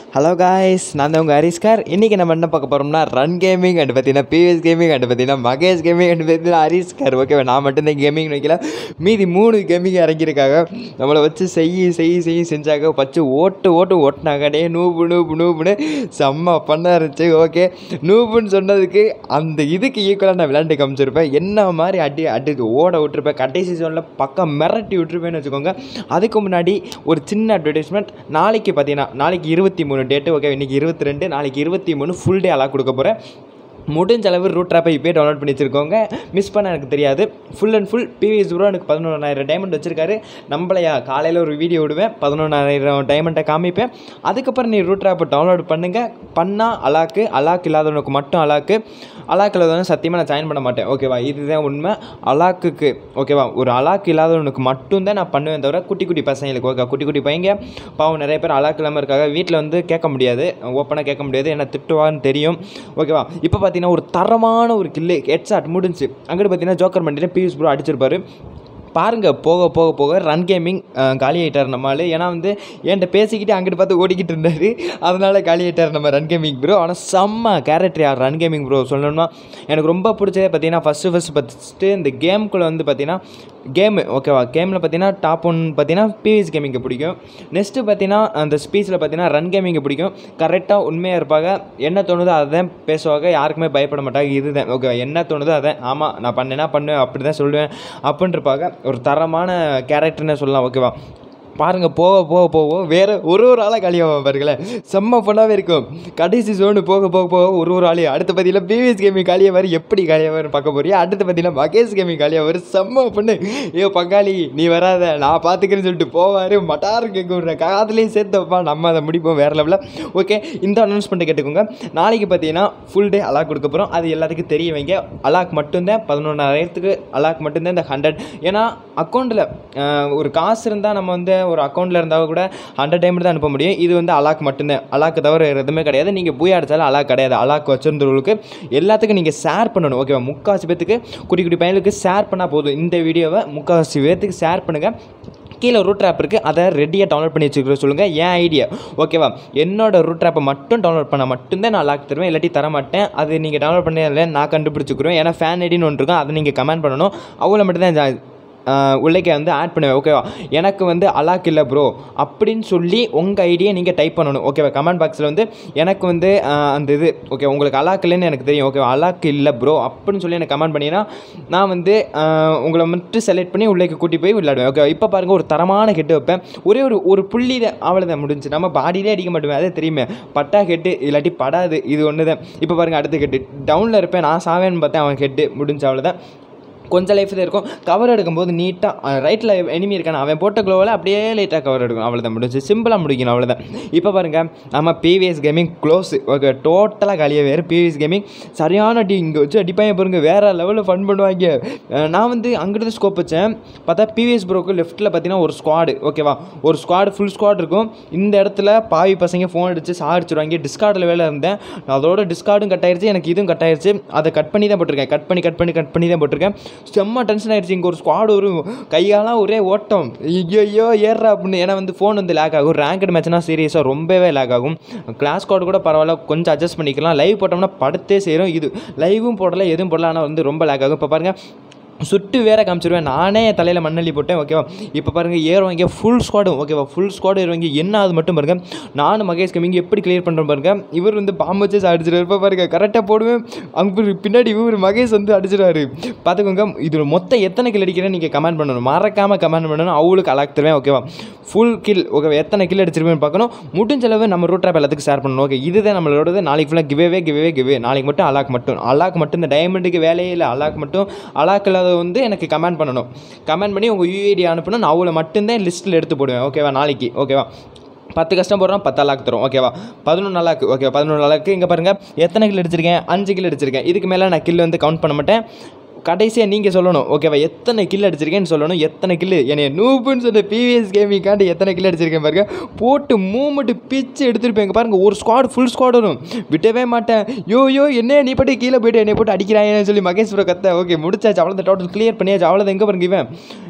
hello guys நான் தான் உங்கள் ஹரிஸ்கார் இன்றைக்கி நம்ம என்ன பார்க்க போகிறோம்னா ரன் கேமிங் அண்ட் பார்த்தீங்கன்னா பிவிஎஸ் கேமிங் அண்ட் பார்த்தீங்கன்னா மகேஷ் கேமிங் அண்ட் பார்த்தீங்கன்னா ஹரிஸ்கார் ஓகேவா நான் மட்டும்தான் கேமிங் வைக்கல மீதி மூணு கேமிங் இறங்கியிருக்காங்க நம்மளை வச்சு செய்ய செய்ய செய்ய செஞ்சாங்க வச்சு ஓட்டு ஓட்டு ஓட்டினாங்க டே நூபு நூபு நூபுன்னு செம்ம பண்ணா இருந்துச்சு ஓகே நூபுன்னு சொன்னதுக்கு அந்த இதுக்கு ஈக்குவலாக நான் விளையாண்டு காமிச்சிருப்பேன் என்ன மாதிரி அடி அடி ஓட விட்டுருப்பேன் கடைசி சீசனில் பக்கம் மிரட்டி விட்டுருப்பேன்னு வச்சுக்கோங்க அதுக்கு முன்னாடி ஒரு சின்ன அட்வர்டைஸ்மெண்ட் நாளைக்கு பார்த்தீங்கன்னா நாளைக்கு இருபத்தி மூணு டேட்டு ஓகே இன்றைக்கி இருபத்தி ரெண்டு நாளைக்கு இருபத்தி மூணு ஃபுல் டே அலாக் கொடுக்க போகிறேன் முடிஞ்ச அளவு ரூட் ட்ராப்பை இப்போயே டவுன்லோட் பண்ணி வச்சுருக்கோங்க மிஸ் பண்ண எனக்கு தெரியாது full and full PVS bro எனக்கு பதினொன்றாயிரம் டைமண்ட் வச்சிருக்காரு நம்மளையா காலையில் ஒரு வீடியோ விடுவேன் பதினொன்றாயிரம் டைமண்ட்டை காமிப்பேன் அதுக்கப்புறம் நீ ரூட் ட்ராப்பை டவுன்லோட் பண்ணுங்கள் பண்ணால் அலாக்கு அலாக் இல்லாதவனுக்கு மட்டும் அலாக்கு அலாக் இல்லாதவன சத்தியமாக நான் ஜாயின் பண்ண மாட்டேன் ஓகேவா இதுதான் உண்மை அலாக்குக்கு ஓகேவா ஒரு அலாக் இல்லாதவனுக்கு மட்டும்தான் நான் பண்ணுவேன் தவிர குட்டி குட்டி பசங்களுக்கு ஓகே குட்டி குட்டி பையங்க பாவம் நிறைய பேர் அலாக் இல்லாமல் இருக்காங்க வீட்டில் வந்து கேட்க முடியாது ஓப்பனாக கேட்க முடியாது என்ன திட்டுவான்னு தெரியும் ஓகேவா இப்போ பார்த்தீங்கன்னா ஒரு தரமான ஒரு கில்லு ஹெட்ஷாட் முடிஞ்சு அங்கிட்டு பார்த்தீங்கன்னா ஜோக்கர் மண்டியில் பியூஸ் ப்ரோ அடிச்சிருப்பாரு பாருங்கள் போக போக போக ரன் கேமிங் காலி ஆகிட்டார் நம்மளால் ஏன்னா வந்து என்கிட்ட பேசிக்கிட்டு அங்கிட்டு பார்த்து ஓடிக்கிட்டு இருந்தார் அதனால் காலி ஆகிட்டார் நம்ம ரன் கேமிங் ப்ரோ ஆனால் செம்ம கேரக்டர் யார் ரன் கேமிங் ப்ரோ சொல்லணும்னா எனக்கு ரொம்ப பிடிச்சதே பார்த்தீங்கன்னா ஃபஸ்ட்டு ஃபஸ்ட்டு ஃபஸ்ட்டு இந்த கேமுக்குள்ளே வந்து பார்த்தீங்கன்னா கேமு ஓகேவா கேமில் பார்த்தீங்கன்னா டாப் ஒன் பார்த்தீங்கன்னா பிவிஎஸ் கேமிங்கு பிடிக்கும் நெக்ஸ்ட்டு பார்த்தீங்கன்னா அந்த ஸ்பீச்சில் பார்த்தீங்கன்னா ரன் கேமிங்கு பிடிக்கும் கரெக்டாக உண்மையாக இருப்பாங்க என்ன தோணுதோ அதுதான் பேசுவாங்க யாருக்குமே பயப்பட மாட்டாங்க இதுதான் ஓகே என்ன தோணுதோ அதான் ஆமாம் நான் பண்ணேன்னா பண்ணுவேன் அப்படி தான் சொல்லுவேன் அப்படின்னு இருப்பாங்க ஒரு தரமான கேரக்டர்னு சொல்லலாம் ஓகேவா பாருங்கள் போக போக போக வேறு ஒரு ஒரு ஆளாக காலியாகும் பாருங்களேன் செம்ம ஃபன்னாகவே இருக்கும் கடைசி ஜோனு போக போக போக ஒரு ஒரு ஆளையும் அடுத்து பார்த்தீங்கன்னா பிவிஎஸ் கேமிங் காலியாக வரும் எப்படி காலியாக வரும் பார்க்க போறியா அடுத்து பார்த்தீங்கன்னா மகேஷ் கேமிங் காலியாக வரும் செம்ம பொண்ணு ஏ பங்காளி நீ வராத நான் பார்த்துக்கிறேன்னு சொல்லிட்டு போவார் மட்டாரு கேட்க விட்றேன் காதுலேயும் சேர்த்து வைப்பா நம்ம அதை முடிப்போம் வேறு லெவலில் ஓகே இந்த அனௌன்ஸ்மெண்ட்டை கேட்டுக்கோங்க நாளைக்கு பார்த்தீங்கன்னா ஃபுல் டே அலாக் கொடுக்க போகிறோம் அது எல்லாத்துக்கும் தெரிய வைங்க அலாக் மட்டும்தான் பதினொன்றாயிரத்துக்கு அலாக் மட்டும்தான் இந்த ஹண்ட்ரட் ஏன்னா அக்கௌண்ட்டில் ஒரு காசு இருந்தால் நம்ம வந்து ஒரு அக்கௌண்ட்டில் இருந்தால் கூட ஹண்ட்ரட் டைம் தான் அனுப்ப முடியும் இது வந்து அலாக் மட்டும்தான் அலாக்கு தவிர வேறு எதுவுமே கிடையாது நீங்கள் பூயா அடித்தாலும் அலாக் கிடையாது அலாக் வச்சிருந்தவங்களுக்கு எல்லாத்துக்கும் நீங்கள் ஷேர் பண்ணணும் ஓகேவா முக்கால்வாசி பேத்துக்கு குட்டி குட்டி பையனுக்கு ஷேர் பண்ணால் போதும் இந்த வீடியோவை முக்கால்வாசி பேத்துக்கு ஷேர் பண்ணுங்கள் கீழே ரூட் ஆப் இருக்குது அதை ரெடியாக டவுன்லோட் பண்ணி வச்சுக்கிற சொல்லுங்கள் என் ஐடியா ஓகேவா என்னோட ரூட் ஆப்பை மட்டும் டவுன்லோட் பண்ணால் மட்டும்தான் நான் லாக் தருவேன் இல்லாட்டி தர மாட்டேன் அது நீங்கள் டவுன்லோட் பண்ணதில்ல நான் கண்டுபிடிச்சிக்கிறோம் ஏன்னா ஃபேன் ஐடின்னு ஒன்று இருக்கும் அதை நீங்கள் கமெண்ட் பண்ணணும் அவங்கள மட்டும்தான் உள்ளே வந்து ஆட் பண்ணுவேன் ஓகேவா எனக்கு வந்து அலாக் இல்லை ப்ரோ அப்படின்னு சொல்லி உங்கள் ஐடியை நீங்கள் டைப் பண்ணணும் ஓகேவா கமெண்ட் பாக்ஸில் வந்து எனக்கு வந்து அந்த இது ஓகே உங்களுக்கு அலாக் இல்லைன்னு எனக்கு தெரியும் ஓகேவா அலாக் இல்லை ப்ரோ அப்படின்னு சொல்லி எனக்கு கமெண்ட் பண்ணினா நான் வந்து உங்களை மட்டும் செலக்ட் பண்ணி உள்ளே கூட்டி போய் விளையாடுவேன் ஓகே இப்போ பாருங்கள் ஒரு தரமான ஹெட்டு வைப்பேன் ஒரே ஒரு ஒரு புள்ளி தான் அவ்வளோதான் முடிஞ்சு நம்ம பாடியிலே அடிக்க மாட்டோமே அதே தெரியுமே பட்டா ஹெட்டு இல்லாட்டி படாது இது ஒன்று தான் இப்போ பாருங்கள் அடுத்த ஹெட்டு டவுனில் இருப்பேன் நான் சாவேன்னு பார்த்தேன் அவன் ஹெட்டு முடிஞ்ச அவ்வளோதான் கொஞ்சம் லைஃப் தான் இருக்கும் கவர் எடுக்கும்போது நீட்டாக ரைட்டில் எனிமி இருக்கான அவன் போட்ட க்ளோவில் அப்படியே லைட்டாக கவர் எடுக்கணும் அவ்வளோதான் முடிஞ்சு சிம்பிளாக முடிக்கணும் அவ்வளோதான் இப்போ பாருங்கள் நம்ம பிவிஎஸ் கேமிங் க்ளோஸ் ஓகே டோட்டலாக காலியாக வேறு பிவிஎஸ் கேமிங் சரியான அடி இங்கே வச்சு அடிப்பாங்க பாருங்க வேறு லெவலில் ஃபன் பண்ணுவாங்க நான் வந்து அங்கிட்டு ஸ்கோப் வச்சேன் பார்த்தா பிவிஎஸ் ப்ரோக்கு லெஃப்ட்டில் பார்த்தீங்கன்னா ஒரு ஸ்குவாடு ஓகேவா ஒரு ஸ்குவாடு ஃபுல் ஸ்குவாட் இருக்கும் இந்த இடத்துல பாவி பசங்க ஃபோன் அடித்து சாடிச்சிருவாங்க டிஸ்கார்டில் வேலை இருந்தேன் அதோட டிஸ்கார்டும் கட் ஆயிடுச்சு எனக்கு இதுவும் கட் ஆயிடுச்சு அதை கட் பண்ணி தான் போட்டிருக்கேன் கட் பண்ணி கட் பண்ணி கட் பண்ணி தான் போட்டிருக்கேன் செம்ம டென்ஷன் ஆயிடுச்சு இங்கே ஒரு ஸ்குவாடு வரும் கையாலாம் ஒரே ஓட்டம் ஐயோ ஐயோ ஏறா அப்படின்னு ஏன்னா வந்து ஃபோன் வந்து லேக் ஆகும் ரேங்கட் மேட்ச்னா சீரியஸாக ரொம்பவே லேக் ஆகும் கிளாஸ் ஸ்குவாட் கூட பரவாயில்ல கொஞ்சம் அட்ஜஸ்ட் பண்ணிக்கலாம் லைவ் போட்டோம்னா படுத்தே சேரும் இது லைவும் போடல எதுவும் போடல ஆனால் வந்து ரொம்ப லேக் ஆகும் இப்போ பாருங்கள் சுட்டு வேற காமிச்சிருவேன் நானே என் தலையில் மண்ணள்ளி போட்டேன் ஓகேவா இப்போ பாருங்கள் ஏறுவாங்க ஃபுல் ஸ்குவாடும் ஓகேவா ஃபுல் ஸ்குவாடு ஏறுவாங்க என்ன அது மட்டும் பாருங்க நானும் மகேஷ் கமிங்க எப்படி கிளியர் பண்ணுறோம் பாருங்க இவர் வந்து பாம்பு வச்சு அடிச்சிருவார் இப்போ பாருங்க கரெக்டாக போடுவேன் அங்கே பின்னாடி இவர் மகேஷ் வந்து அடிச்சிருவாரு பார்த்துக்கோங்க இது மொத்தம் எத்தனை கில் அடிக்கிறேன்னு நீங்கள் கமெண்ட் பண்ணணும் மறக்காமல் கமெண்ட் பண்ணணும் அவளுக்கு அலாக் தருவேன் ஓகேவா ஃபுல் கில் ஓகே எத்தனை கில் அடிச்சிருப்பேன்னு பார்க்கணும் முடிஞ்ச அளவு நம்ம ரூட் ஆப் எல்லாத்துக்கும் ஷேர் பண்ணணும் ஓகே இதுதான் நம்மளோடது நாளைக்கு ஃபுல்லாக கிவேவே கிவேவே கிவே நாளைக்கு மட்டும் அலாக் மட்டும் அலாக் மட்டும் இந்த டைமண்டுக்கு வேலையே இல்லை அலாக் மட்டும் அலாக் இல்லாத வந்து எனக்கு கமெண்ட் பண்ணணும் கமெண்ட் பண்ணி உங்கள் யூஐடி அனுப்பணும் நான் அவளை மட்டும்தான் லிஸ்ட்டில் எடுத்து போடுவேன் ஓகேவா நாளைக்கு ஓகேவா பத்து கஷ்டம் போடுறோம் பத்து லாக் தரும் ஓகேவா பதினொன்று லாக்கு ஓகே பதினொன்று லாக்கு இங்கே பாருங்கள் எத்தனை கில் அடிச்சிருக்கேன் அஞ்சு கில் அடிச்சிருக்கேன் இதுக்கு மேலே நான் கில் வந்து கவுண்ட் பண்ண மாட்டேன் கடைசியாக நீங்கள் சொல்லணும் ஓகேவா எத்தனை கில் அடிச்சிருக்கேன்னு சொல்லணும் எத்தனை கில்லு என்னை நூப்புன்னு சொன்ன பிவிஎஸ் கேமிங்காண்டி எத்தனை கில் அடிச்சிருக்கேன் பாருங்க போட்டு மூமெண்ட்டு பிச்சு எடுத்துருப்பேங்க பாருங்க ஒரு ஸ்குவாட் ஃபுல் ஸ்குவாட் வரும் விட்டவே மாட்டேன் யோ யோ என்ன நீ பாட்டு கீழே போயிட்டு என்னை போட்டு அடிக்கிறாங்கன்னு சொல்லி மகேஷ் ப்ரோ கத்த ஓகே முடிச்சாச்சு அவ்வளோதான் டோட்டல் கிளியர் பண்ணியாச்சு அவ்வளோதான் எங்கே பாருங்க இவன்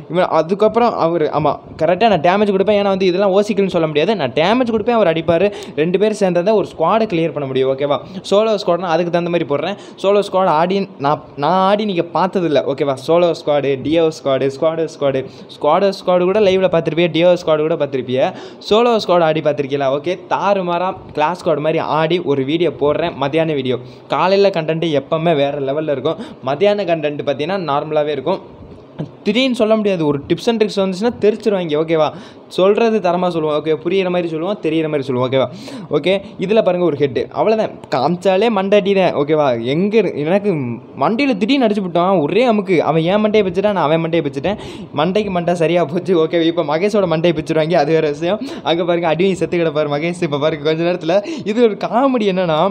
இவன் அதுக்கப்புறம் அவர் ஆமாம் கரெக்டாக நான் டேமேஜ் கொடுப்பேன் ஏன்னா வந்து இதெல்லாம் ஓசிக்கல்னு சொல்ல முடியாது நான் டேமேஜ் கொடுப்பேன் அவர் அடிப்பார் ரெண்டு பேர் சேர்ந்தா ஒரு ஸ்குவாடை கிளியர் பண்ண முடியும் ஓகேவா சோலோ ஸ்குவாட்னா அதுக்கு தகுந்த மாதிரி போடுறேன் சோலோ ஸ்குவாட் ஆடி நான் நான் ஆடி நீங்கள் பார்த்ததில்ல ஓகேவா solo squad duo squad squad squad squad squad கூட லைவில் பார்த்துருப்பிய டியோ ஸ்குவாடு கூட பார்த்துருப்பிய சோலோ ஸ்குவாட் ஆடி பார்த்துருக்கீங்களா ஓகே தாறுமாறாக கிளாஸ் ஸ்குவாட் மாதிரி ஆடி ஒரு வீடியோ போடுறேன் மத்தியான வீடியோ காலையில் கண்டென்ட் எப்போவுமே வேறு லெவலில் இருக்கும் மத்தியான கண்டென்ட் பார்த்தீங்கன்னா நார்மலாகவே இருக்கும் திடீர்னு சொல்ல முடியாது ஒரு டிப்ஸ் அண்ட் ட்ரிக்ஸ் வந்துச்சுன்னா தெரிச்சிருவாங்க ஓகேவா சொல்கிறது தரமாக சொல்லுவோம் ஓகே புரியிற மாதிரி சொல்லுவோம் தெரியிற மாதிரி சொல்லுவோம் ஓகேவா ஓகே இதில் பாருங்கள் ஒரு ஹெட்டு அவ்வளோதான் காமிச்சாலே மண்டாட்டி தான் ஓகேவா எங்கே எனக்கு மண்டையில் திடீர்னு அடிச்சு விட்டான் ஒரே அமுக்கு அவன் ஏன் மண்டையை பிச்சுட்டான் நான் அவன் மண்டையை பிச்சுட்டேன் மண்டைக்கு மண்டை சரியாக போச்சு ஓகே இப்போ மகேஷோட மண்டையை பிச்சுருவாங்க அது வேறு விஷயம் அங்கே பாருங்க அடியும் செத்து கிடப்பார் மகேஷ் இப்போ பாருங்க கொஞ்ச நேரத்தில் இது ஒரு காமெடி என்னன்னா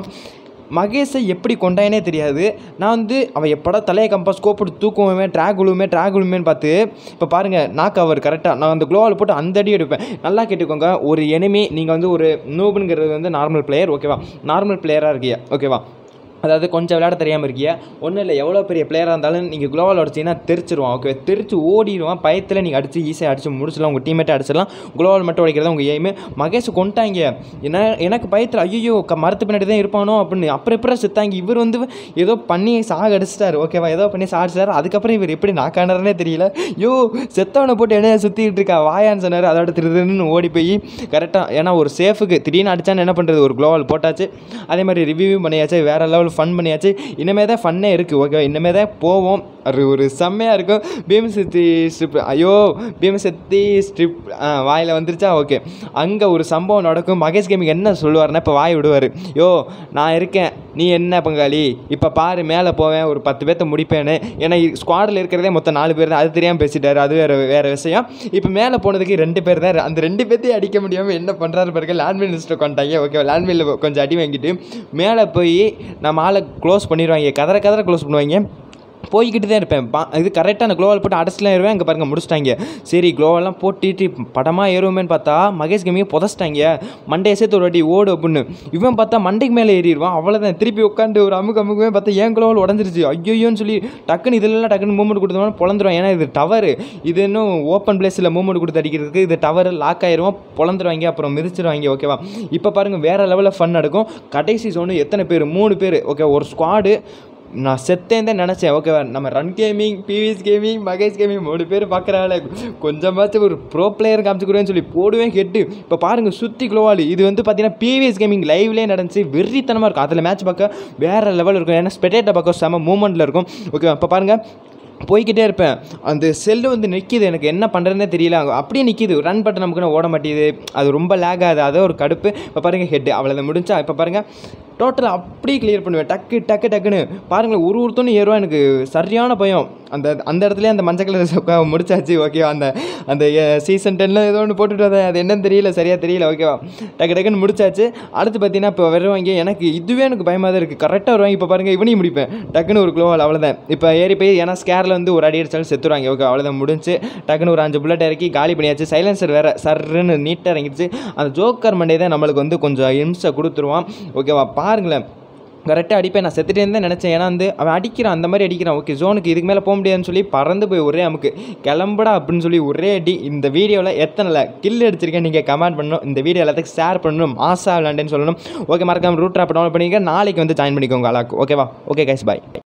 மகேஷை எப்படி கொண்டாயினே தெரியாது நான் வந்து அவன் எப்படா தலையை கம்பா ஸ்கோப் போட்டு தூக்குவோமே ட்ராக் விழுவுமே ட்ராக் விழுவுமேன்னு பார்த்து இப்போ பாருங்கள் நாக் அவர் கரெக்டாக நான் அந்த க்ளோவால் போட்டு அந்த அடி எடுப்பேன் நல்லா கேட்டுக்கோங்க ஒரு எனிமி நீங்கள் வந்து ஒரு நூபுங்கிறது வந்து நார்மல் பிளேயர் ஓகேவா நார்மல் பிளேயராக இருக்கியா ஓகேவா அதாவது கொஞ்சம் விளையாட தெரியாமல் இருக்கியா ஒன்றும் இல்லை எவ்வளோ பெரிய பிளேயராக இருந்தாலும் நீங்கள் குளோவால் அடிச்சிங்கன்னா தெரிச்சிருவான் ஓகே தெரிச்சு ஓடிடுவான் பயத்தில் நீங்கள் அடித்து ஈஸியாக அடிச்சு முடிச்சிடலாம் உங்கள் டீமேட்டை அடிச்சிடலாம் குளோவால் மட்டும் உடைக்கிறதா உங்கள் எய்மு மகேஷ் கொண்டாங்க என்ன எனக்கு பயத்தில் ஐயோ க மரத்து பின்னாடி தான் இருப்பானோ அப்படின்னு அப்புறம் எப்பறம் செத்தாங்க இவர் வந்து ஏதோ பண்ணி சாக அடிச்சிட்டாரு ஓகேவா ஏதோ பண்ணி சாடிச்சிட்டாரு அதுக்கப்புறம் இவர் எப்படி நாக்கானறனே தெரியல யோ செத்தவனை போட்டு என்ன சுற்றிக்கிட்டு இருக்கா வாயான்னு சொன்னார் அதோட திருதுன்னு ஓடி போய் கரெக்டாக ஏன்னா ஒரு சேஃபுக்கு திடீர்னு அடிச்சான்னு என்ன பண்ணுறது ஒரு குளோவால் போட்டாச்சு அதே மாதிரி ரிவ்யூவும் பண்ணியாச்சு வேறு லெவல் ஃபன் பண்ணியாச்சு இனிமே தான் ஃபன்னே இருக்குது ஓகே இனிமே தான் போவோம் அது ஒரு செம்மையாக இருக்கும் பீமசக்தி ஸ்ட்ரிப் ஐயோ பீமசக்தி ஸ்ட்ரிப் வாயில் வந்துருச்சா ஓகே அங்கே ஒரு சம்பவம் நடக்கும் மகேஷ் கேமிங் என்ன சொல்லுவார்னா இப்போ வாய் விடுவார் யோ நான் இருக்கேன் நீ என்ன பங்காளி இப்போ பாரு மேலே போவேன் ஒரு பத்து பேர்த்த முடிப்பேன்னு ஏன்னா ஸ்குவாடில் இருக்கிறதே மொத்தம் நாலு பேர் தான் அது தெரியாமல் பேசிட்டாரு அது வேறு வேறு விஷயம் இப்போ மேலே போனதுக்கு ரெண்டு பேர் தான் அந்த ரெண்டு பேர்த்தையும் அடிக்க முடியாமல் என்ன பண்ணுறாரு பாருங்க லேண்ட்மில் லிஸ்ட்டில் கொண்டாங்க ஓகே லேண்ட்மில்ல கொஞ்சம் அடி வாங்கிட்டு மேலே போய் நம்ம ஆளை க்ளோஸ் பண்ணிடுவாங்க கதற கதற க்ளோஸ் பண்ணுவாங்க போய்கிட்டு தான் இருப்பேன் பா இது கரெக்டாக அந்த க்ளோவால் போட்டு அடைச்சிலாம் ஏறுவேன் அங்கே பாருங்க முடிச்சிட்டாங்க சரி க்ளோவெல்லாம் போட்டுட்டு படமாக ஏறுவோமேன்னு பார்த்தா மகேஷ் கம்மியை புதச்சிட்டாங்க மண்டையை சேர்த்து ஒரு வாட்டி ஓடு அப்படின்னு இவன் பார்த்தா மண்டைக்கு மேலே ஏறிடுவான் அவ்வளோதான் திருப்பி உட்காந்து ஒரு அமுக்கு அமுக்குமே பார்த்தா ஏன் க்ளோவால் உடஞ்சிருச்சு ஐயோன்னு சொல்லி டக்குன்னு இதெல்லாம் டக்குன்னு மூமெண்ட் கொடுத்தோம்னா பொழந்துரும் ஏன்னா இது டவர் இது இன்னும் ஓப்பன் பிளேஸில் மூமெண்ட் கொடுத்து அடிக்கிறதுக்கு இது டவர் லாக் ஆயிரும் பொழந்துருவாங்க அப்புறம் மிதிச்சிருவாங்க ஓகேவா இப்போ பாருங்கள் வேறு லெவலில் ஃபன் நடக்கும் கடைசி சோனு எத்தனை பேர் மூணு பேர் ஓகே ஒரு ஸ்குவாடு நான் செத்தேன் தான் நினச்சேன் ஓகேவா நம்ம run gaming PVS gaming Mahesh gaming மூணு பேர் பார்க்குறாள் கொஞ்சமாச்சும் ஒரு ப்ரோ பிளேயர் காமிச்சுக்கிறேன்னு சொல்லி போடுவேன் கெட்டு இப்போ பாருங்கள் சுற்றி குளோவாலி இது வந்து பார்த்தீங்கன்னா பிவிஎஸ் கேமிங் லைவ்லேயே நடந்துச்சு வெறித்தனமாக இருக்கும் அதில் மேட்ச் பார்க்க வேறு லெவல் இருக்கும் ஏன்னா ஸ்பெட்டேட்டை பார்க்க செம மூமெண்ட்டில் இருக்கும் ஓகே இப்போ பாருங்கள் போய்கிட்டே இருப்பேன் அந்த செல்லு வந்து நிற்கிது எனக்கு என்ன பண்ணுறதுனே தெரியல அங்க அப்படியே நிற்கிது ரன் பட்டன் நமக்கு ஓட மாட்டேங்குது அது ரொம்ப லேக் ஆகுது அதோ ஒரு கடுப்பு இப்போ பாருங்கள் ஹெட் அவ்வளோ முடிஞ்சா இப்போ பாருங்கள் டோட்டலாக அப்படியே கிளியர் பண்ணுவேன் டக்கு டக்கு டக்குன்னு பாருங்களேன் ஒரு ஒருத்தனும் ஏறுவா எனக்கு சரியான பயம் அந்த அந்த இடத்துல அந்த மஞ்சள் கலர் முடிச்சாச்சு ஓகேவா அந்த அந்த சீசன் டென்னில் ஏதோ ஒன்று போட்டுட்டு வந்தேன் அது என்னன்னு தெரியல சரியாக தெரியல ஓகேவா டக்கு டக்குன்னு முடிச்சாச்சு அடுத்து பார்த்தீங்கன்னா இப்போ வருவாங்க எனக்கு இதுவே எனக்கு பயமாக தான் இருக்குது கரெக்டாக வருவாங்க இப்போ பாருங்கள் இவனையும் முடிப்பேன் டக்குன்னு ஒரு க்ளோவால் அவ்வளோதான் இப்போ ஏறி போய் ஏன்னா ஸ்கேரில் வந்து ஒரு அடி அடிச்சாலும் செத்துருவாங்க ஓகே அவ்வளோதான் முடிஞ்சு டக்குன்னு ஒரு அஞ்சு புல்லட் இறக்கி காலி பண்ணியாச்சு சைலன்சர் வேறு சர்ன்னு நீட்டாக இறங்கிடுச்சு அந்த ஜோக்கர் மண்டே தான் நம்மளுக்கு வந்து கொஞ்சம் இம்சை கொடுத்துருவான் ஓகேவா பாருங்களேன் கரெக்டாக அடிப்பேன் நான் செத்துட்டே தான் நினச்சேன் ஏன்னா வந்து அவன் அடிக்கிறான் அந்த மாதிரி அடிக்கிறான் ஓகே ஜோனுக்கு இதுக்கு மேலே போக முடியாதுன்னு சொல்லி பறந்து போய் ஒரே அமுக்கு கிளம்புடா அப்படின்னு சொல்லி ஒரே அடி இந்த வீடியோவில் எத்தனை கில் அடிச்சிருக்கேன் நீங்கள் கமெண்ட் பண்ணணும் இந்த வீடியோ எல்லாத்துக்கும் ஷேர் பண்ணணும் மாசா விளாண்டேன்னு சொல்லணும் ஓகே மறக்காம ரூட் ட்ராப் டவுன்லோட் பண்ணிக்க நாளைக்கு வந்து ஜாயின் பண்ணிக்கோங்க அலாக்கு ஓகேவா ஓகே கைஸ் பாய்